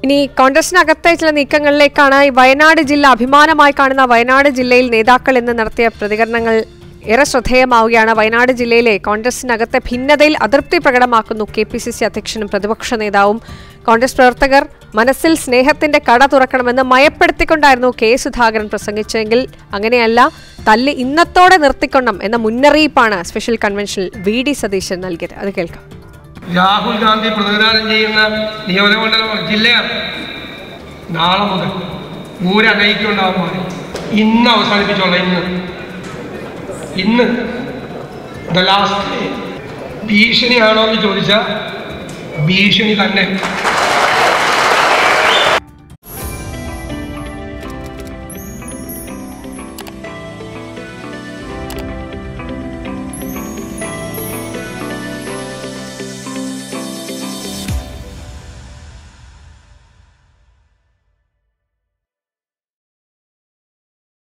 ഇനി കോൺഗ്രസിനകത്തെ ചില നീക്കങ്ങളിലേക്കാണ് ഈ വയനാട് ജില്ല അഭിമാനമായി കാണുന്ന വയനാട് ജില്ലയിൽ നേതാക്കൾ ഇന്ന് നടത്തിയ പ്രതികരണങ്ങൾ ഏറെ ശ്രദ്ധേയമാവുകയാണ് വയനാട് ജില്ലയിലെ കോൺഗ്രസിനകത്തെ ഭിന്നതയിൽ അതൃപ്തി പ്രകടമാക്കുന്നു കെ പി സി സി അധ്യക്ഷനും പ്രതിപക്ഷ നേതാവും കോൺഗ്രസ് പ്രവർത്തകർ മനസ്സിൽ സ്നേഹത്തിന്റെ കട തുറക്കണമെന്ന് മയപ്പെടുത്തിക്കൊണ്ടായിരുന്നു കെ സുധാകരൻ പ്രസംഗിച്ചെങ്കിൽ അങ്ങനെയല്ല തല്ല് ഇന്നത്തോടെ നിർത്തിക്കൊണം എന്ന മുന്നറിയിപ്പാണ് സ്പെഷ്യൽ കൺവെൻഷനിൽ വി ഡി സതീശൻ നൽകിയത് അത് കേൾക്കാം രാഹുൽ ഗാന്ധി പ്രതിനിധാനം ചെയ്യുന്ന നിയോജകമണ്ഡലം ജില്ലയാണ് നാളെ മുതൽ ഊരനയിക്കുണ്ടാകുമ്പോൾ ഇന്ന് അവസാനിപ്പിച്ചോളാം ഇന്ന് ഇന്ന് ദ ലാസ്റ്റ് ഭീഷണിയാണോ എന്ന് ചോദിച്ചാൽ ഭീഷണി തന്നെ